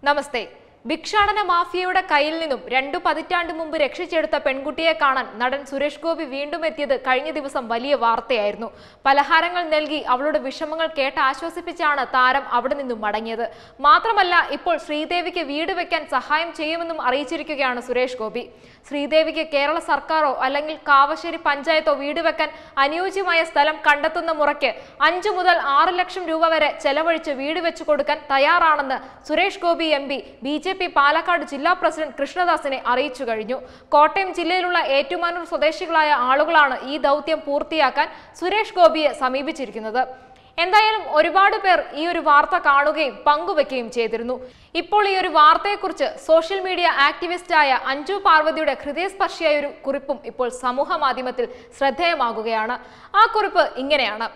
നമസ്തേ ഭിക്ഷാടന മാഫിയയുടെ കയ്യിൽ നിന്നും രണ്ടു പതിറ്റാണ്ട് മുമ്പ് രക്ഷിച്ചെടുത്ത പെൺകുട്ടിയെ കാണാൻ നടൻ സുരേഷ് ഗോപി വീണ്ടും എത്തിയത് കഴിഞ്ഞ ദിവസം വലിയ വാർത്തയായിരുന്നു പലഹാരങ്ങൾ നൽകി അവളുടെ വിഷമങ്ങൾ കേട്ട് ആശ്വസിപ്പിച്ചാണ് താരം അവിടെ നിന്നും മടങ്ങിയത് മാത്രമല്ല ഇപ്പോൾ ശ്രീദേവിക്ക് വീട് വെക്കാൻ സഹായം ചെയ്യുമെന്നും അറിയിച്ചിരിക്കുകയാണ് സുരേഷ് ഗോപി ശ്രീദേവിക്ക് കേരള സർക്കാരോ അല്ലെങ്കിൽ കാവശ്ശേരി പഞ്ചായത്തോ വീട് വെക്കാൻ അനുയോജ്യമായ സ്ഥലം കണ്ടെത്തുന്ന മുറയ്ക്ക് അഞ്ചു മുതൽ ആറ് ലക്ഷം രൂപ വരെ ചെലവഴിച്ച് വീട് വെച്ചു കൊടുക്കാൻ തയ്യാറാണെന്ന് Suresh Gopi M P B J P Palakkad ജില്ലാ പ്രസിഡന്റ് കൃഷ്ണദാസിനെ അറിയിച്ചു കഴിഞ്ഞു കോട്ടയം ജില്ലയിലുള്ള ഏറ്റുമാനൂർ സ്വദേശികളായ ആളുകളാണ് ഈ ദൗത്യം പൂർത്തിയാക്കാൻ സുരേഷ് ഗോപിയെ സമീപിച്ചിരിക്കുന്നത് എന്തായാലും ഒരുപാട് പേർ ഈ ഒരു വാർത്ത കാണുകയും പങ്കുവെക്കുകയും ചെയ്തിരുന്നു ഇപ്പോൾ ഈ ഒരു വാർത്തയെക്കുറിച്ച് സോഷ്യൽ മീഡിയ ആക്ടിവിസ്റ്റായ അഞ്ജു പാർവതിയുടെ ഹൃദയസ്പർശിയായ ഒരു കുറിപ്പും ഇപ്പോൾ സമൂഹ മാധ്യമത്തിൽ ശ്രദ്ധേയമാകുകയാണ് ആ കുറിപ്പ് ഇങ്ങനെയാണ്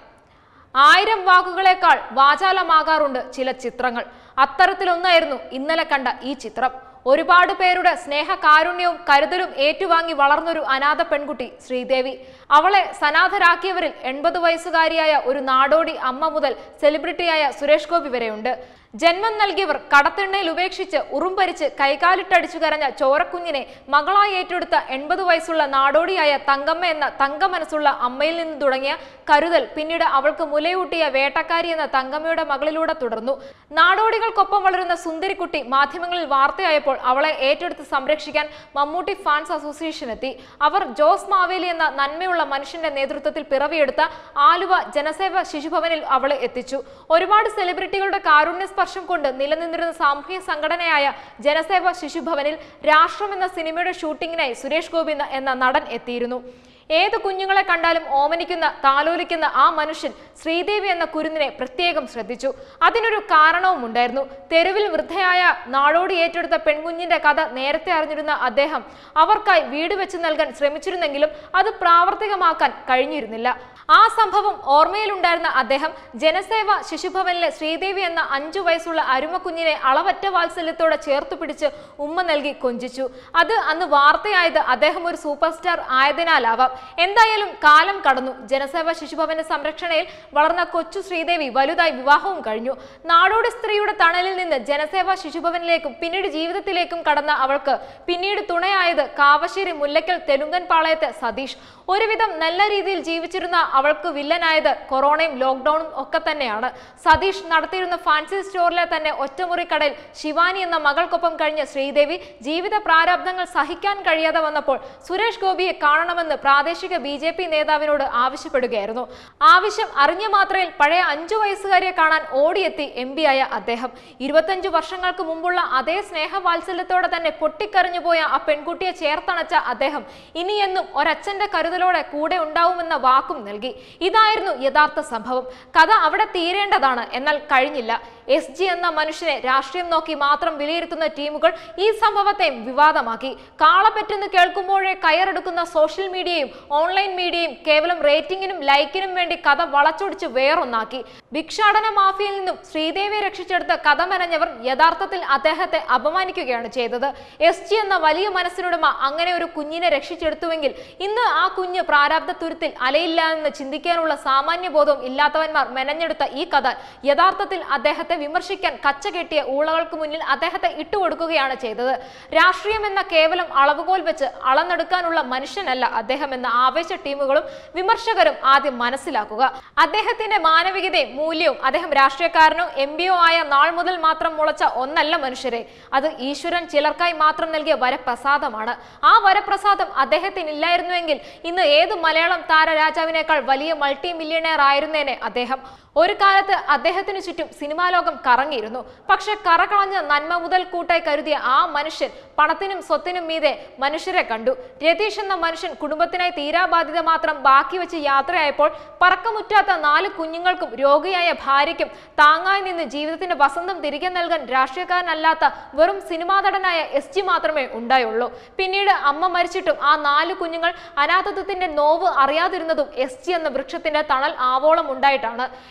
ആയിരം വാക്കുകളേക്കാൾ വാചാലമാകാറുണ്ട് ചില ചിത്രങ്ങൾ അത്തരത്തിലൊന്നായിരുന്നു ഇന്നലെ കണ്ട ഈ ചിത്രം ഒരുപാട് പേരുടെ സ്നേഹകാരുണ്യവും കരുതലും ഏറ്റുവാങ്ങി വളർന്നൊരു അനാഥ പെൺകുട്ടി ശ്രീദേവി അവളെ സനാഥരാക്കിയവരിൽ എൺപത് വയസ്സുകാരിയായ ഒരു നാടോടി അമ്മ മുതൽ സെലിബ്രിറ്റിയായ സുരേഷ് ഗോപി വരെയുണ്ട് ജന്മം നൽകിയവർ കടത്തിണ്ണയിൽ ഉപേക്ഷിച്ച് ഉറുമ്പരിച്ച് കൈകാലിട്ടടിച്ചു കരഞ്ഞ ചോരക്കുഞ്ഞിനെ മകളായി ഏറ്റെടുത്ത എൺപത് വയസ്സുള്ള നാടോടിയായ തങ്കമ്മ എന്ന തങ്ക മനസ്സുള്ള അമ്മയിൽ നിന്ന് തുടങ്ങിയ കരുതൽ പിന്നീട് അവൾക്ക് മുലയൂട്ടിയ വേട്ടക്കാരി എന്ന തങ്കമ്മയുടെ മകളിലൂടെ തുടർന്നു നാടോടികൾക്കൊപ്പം വളരുന്ന സുന്ദരിക്കുട്ടി മാധ്യമങ്ങളിൽ വാർത്തയായപ്പോൾ അവളെ ഏറ്റെടുത്ത് സംരക്ഷിക്കാൻ മമ്മൂട്ടി ഫാൻസ് അസോസിയേഷൻ എത്തി അവർ ജോസ് മാവേലി എന്ന നന്മയുള്ള മനുഷ്യന്റെ നേതൃത്വത്തിൽ പിറവിയെടുത്ത ആലുവ ജനസേവ ശിശുഭവനിൽ അവളെ എത്തിച്ചു ഒരുപാട് സെലിബ്രിറ്റികളുടെ കാരുണ്യ സ്പർശം കൊണ്ട് നിലനിന്നിരുന്ന സാമൂഹ്യ സംഘടനയായ ജനസേവ ശിശുഭവനിൽ രാഷ്ട്രം എന്ന സിനിമയുടെ ഷൂട്ടിങ്ങിനായി സുരേഷ് ഗോപി എന്ന- എന്ന നടൻ എത്തിയിരുന്നു ഏത് കുഞ്ഞുങ്ങളെ കണ്ടാലും ഓമനിക്കുന്ന താലോലിക്കുന്ന ആ മനുഷ്യൻ ശ്രീദേവി എന്ന കുരുന്നിനെ പ്രത്യേകം ശ്രദ്ധിച്ചു അതിനൊരു കാരണവും ഉണ്ടായിരുന്നു തെരുവിൽ വൃദ്ധയായ നാടോടി ഏറ്റെടുത്ത പെൺകുഞ്ഞിന്റെ കഥ നേരത്തെ അറിഞ്ഞിരുന്ന അദ്ദേഹം അവർക്കായി വീട് വെച്ച് നൽകാൻ ശ്രമിച്ചിരുന്നെങ്കിലും അത് പ്രാവർത്തികമാക്കാൻ കഴിഞ്ഞിരുന്നില്ല ആ സംഭവം ഓർമ്മയിലുണ്ടായിരുന്ന അദ്ദേഹം ജനസേവ ശിശുഭവനിലെ ശ്രീദേവി എന്ന അഞ്ചു വയസ്സുള്ള അരുമക്കുഞ്ഞിനെ അളവറ്റ വാത്സല്യത്തോടെ ചേർത്തു പിടിച്ച് ഉമ്മ നൽകി കൊഞ്ചിച്ചു അത് അന്ന് വാർത്തയായത് അദ്ദേഹം ഒരു സൂപ്പർ സ്റ്റാർ ആയതിനാലാവാം എന്തായാലും കാലം കടന്നു ജനസേവ ശിശുഭവന്റെ സംരക്ഷണയിൽ വളർന്ന കൊച്ചു ശ്രീദേവി വലുതായി വിവാഹവും കഴിഞ്ഞു നാടോടി സ്ത്രീയുടെ തണലിൽ നിന്ന് ജനസേവ ശിശുഭവനിലേക്കും പിന്നീട് ജീവിതത്തിലേക്കും കടന്ന അവൾക്ക് പിന്നീട് തുണയായത് കാവശ്ശേരി മുല്ലക്കൽ തെലുങ്കൻ പാളയത്തെ സതീഷ് ഒരുവിധം നല്ല രീതിയിൽ ജീവിച്ചിരുന്ന അവൾക്ക് വില്ലനായത് കൊറോണയും ലോക്ക്ഡൌണും ഒക്കെ തന്നെയാണ് സതീഷ് നടത്തിയിരുന്ന ഫാൻസി സ്റ്റോറിലെ തന്നെ ഒറ്റമുറി കടയിൽ ശിവാനി എന്ന മകൾക്കൊപ്പം കഴിഞ്ഞ ശ്രീദേവി ജീവിത പ്രാരാബ്ദങ്ങൾ സഹിക്കാൻ കഴിയാതെ വന്നപ്പോൾ സുരേഷ് ഗോപിയെ കാണണമെന്ന് പ്രാദേശിക ബി ജെ പി നേതാവിനോട് ആവശ്യപ്പെടുകയായിരുന്നു ആവശ്യം അറിഞ്ഞ മാത്രയിൽ പഴയ അഞ്ചു വയസ്സുകാരിയെ കാണാൻ ഓടിയെത്തി എം ആയ അദ്ദേഹം ഇരുപത്തഞ്ചു വർഷങ്ങൾക്ക് മുമ്പുള്ള അതേ സ്നേഹവാത്സല്യത്തോടെ തന്നെ പൊട്ടിക്കരഞ്ഞു പോയ ആ പെൺകുട്ടിയെ ചേർത്തണച്ച അദ്ദേഹം ഇനിയെന്നും ഒരച്ഛന്റെ കരുതലോടെ കൂടെ ഉണ്ടാവുമെന്ന വാക്കും നൽകി ഇതായിരുന്നു യഥാർത്ഥ സംഭവം കഥ അവിടെ തീരേണ്ടതാണ് എന്നാൽ കഴിഞ്ഞില്ല എസ് ജി എന്ന മനുഷ്യനെ രാഷ്ട്രീയം നോക്കി മാത്രം വിലയിരുത്തുന്ന ടീമുകൾ ഈ സംഭവത്തെ വിവാദമാക്കി കാളപ്പറ്റെന്ന് കേൾക്കുമ്പോഴേ കയറെടുക്കുന്ന സോഷ്യൽ മീഡിയയും ഓൺലൈൻ മീഡിയയും കേവലം റേറ്റിംഗിനും ലൈക്കിനും വേണ്ടി കഥ വളച്ചൊടിച്ച് വേറൊന്നാക്കി ഭിക്ഷാടന മാഫിയയിൽ നിന്നും ശ്രീദേവിയെ രക്ഷിച്ചെടുത്ത കഥ മെനഞ്ഞവർ യഥാർത്ഥത്തിൽ അദ്ദേഹത്തെ അപമാനിക്കുകയാണ് ചെയ്തത് എസ് ജി എന്ന വലിയ മനസ്സിനുടമ അങ്ങനെ ഒരു കുഞ്ഞിനെ രക്ഷിച്ചെടുത്തുവെങ്കിൽ ഇന്ന് ആ കുഞ്ഞ് പ്രാരാബ്ധ തുരുത്തിൽ അലയില്ല എന്ന് ചിന്തിക്കാനുള്ള സാമാന്യ ബോധവും ഇല്ലാത്തവന്മാർ മെനഞ്ഞെടുത്ത ഈ കഥ യഥാർത്ഥത്തിൽ അദ്ദേഹത്തെ വിമർശിക്കാൻ കച്ച കെട്ടിയ ഊളകൾക്ക് മുന്നിൽ അദ്ദേഹത്തെ ഇട്ടുകൊടുക്കുകയാണ് ചെയ്തത് രാഷ്ട്രീയം എന്ന കേവലം അളവുകോൽ വെച്ച് അളന്നെടുക്കാനുള്ള മനുഷ്യനല്ല അദ്ദേഹം എന്ന ആവേശ ടീമുകളും വിമർശകരും ആദ്യം മനസ്സിലാക്കുക അദ്ദേഹത്തിന്റെ മാനവികതയും മൂല്യവും അദ്ദേഹം രാഷ്ട്രീയക്കാരനോ എം പിയോ ആയ നാൾ മുതൽ മാത്രം മുളച്ച ഒന്നല്ല മനുഷ്യരെ അത് ഈശ്വരൻ ചിലർക്കായി മാത്രം നൽകിയ വരപ്രസാദമാണ് ആ വരപ്രസാദം അദ്ദേഹത്തിനില്ലായിരുന്നുവെങ്കിൽ ഇന്ന് ഏത് മലയാളം താരരാജാവിനേക്കാൾ വലിയ മൾട്ടി മില്യണയർ ആയിരുന്നേനെ അദ്ദേഹം ഒരു കാലത്ത് അദ്ദേഹത്തിന് ചുറ്റും സിനിമാ ലോകം കറങ്ങിയിരുന്നു പക്ഷെ കറകളഞ്ഞ നന്മ മുതൽ കൂട്ടായി കരുതിയ ആ മനുഷ്യൻ പണത്തിനും സ്വത്തിനും മീതെ മനുഷ്യരെ കണ്ടു രതീഷ് എന്ന മനുഷ്യൻ കുടുംബത്തിനായി തീരാബാധ്യത മാത്രം ബാക്കി വെച്ച് യാത്രയായപ്പോൾ പറക്കമുറ്റാത്ത നാല് കുഞ്ഞുങ്ങൾക്കും രോഗിയായ ഭാര്യയ്ക്കും താങ്ങായി നിന്ന് ജീവിതത്തിന്റെ വസന്തം തിരികെ നൽകാൻ രാഷ്ട്രീയക്കാരനല്ലാത്ത വെറും സിനിമാ നടനായ എസ് ജി മാത്രമേ ഉണ്ടായുള്ളൂ പിന്നീട് അമ്മ മരിച്ചിട്ടും ആ നാല് കുഞ്ഞുങ്ങൾ അനാഥത്വത്തിന്റെ നോവ് അറിയാതിരുന്നതും എസ് ജി എന്ന വൃക്ഷത്തിന്റെ തണൽ ആവോളം ഉണ്ടായിട്ടാണ്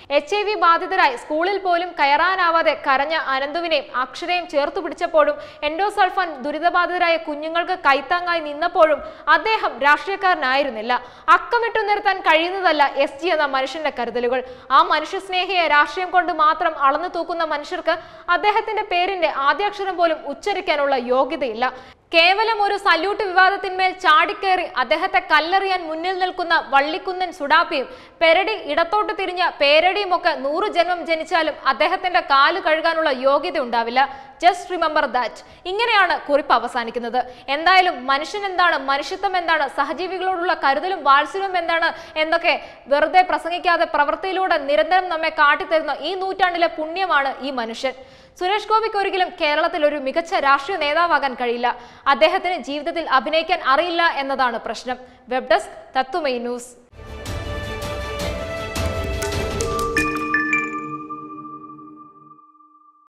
എച്ച് ഐ വി ബാധിതരായി സ്കൂളിൽ പോലും കയറാനാവാതെ കരഞ്ഞ അനന്തുവിനെയും അക്ഷരയും ചേർത്തു പിടിച്ചപ്പോഴും എൻഡോസൾഫാൻ ദുരിതബാധിതരായ കുഞ്ഞുങ്ങൾക്ക് കൈത്താങ്ങായി നിന്നപ്പോഴും അദ്ദേഹം രാഷ്ട്രീയക്കാരനായിരുന്നില്ല അക്കമിട്ടു നിർത്താൻ കഴിയുന്നതല്ല എസ് ജി എന്ന മനുഷ്യന്റെ കരുതലുകൾ ആ മനുഷ്യസ്നേഹിയെ രാഷ്ട്രീയം കൊണ്ട് മാത്രം അളന്നു തൂക്കുന്ന മനുഷ്യർക്ക് അദ്ദേഹത്തിന്റെ പേരിന്റെ ആദ്യാക്ഷരം പോലും ഉച്ചരിക്കാനുള്ള യോഗ്യതയില്ല കേവലം ഒരു സല്യൂട്ട് വിവാദത്തിന്മേൽ ചാടിക്കേറി അദ്ദേഹത്തെ കല്ലെറിയാൻ മുന്നിൽ നിൽക്കുന്ന വള്ളിക്കുന്നൻ സുഡാപ്പിയും പെരടി ഇടത്തോട്ട് തിരിഞ്ഞ പേരടിയും ഒക്കെ നൂറ് ജന്മം ജനിച്ചാലും അദ്ദേഹത്തിന്റെ കാല് കഴുകാനുള്ള യോഗ്യത ഉണ്ടാവില്ല ജസ്റ്റ് റിമെമ്പർ ദാറ്റ് ഇങ്ങനെയാണ് കുറിപ്പ് അവസാനിക്കുന്നത് എന്തായാലും മനുഷ്യൻ എന്താണ് മനുഷ്യത്വം എന്താണ് സഹജീവികളോടുള്ള കരുതലും വാത്സല്യവും എന്താണ് എന്നൊക്കെ വെറുതെ പ്രസംഗിക്കാതെ പ്രവൃത്തിയിലൂടെ നിരന്തരം നമ്മെ കാട്ടിത്തരുന്ന ഈ നൂറ്റാണ്ടിലെ പുണ്യമാണ് ഈ മനുഷ്യൻ സുരേഷ് ഗോപിക്ക് ഒരിക്കലും കേരളത്തിൽ ഒരു മികച്ച രാഷ്ട്രീയ നേതാവാകാൻ കഴിയില്ല അദ്ദേഹത്തിന് ജീവിതത്തിൽ അഭിനയിക്കാൻ അറിയില്ല എന്നതാണ് പ്രശ്നം വെബ് ഡെസ്ക് തത്തുമൈ ന്യൂസ്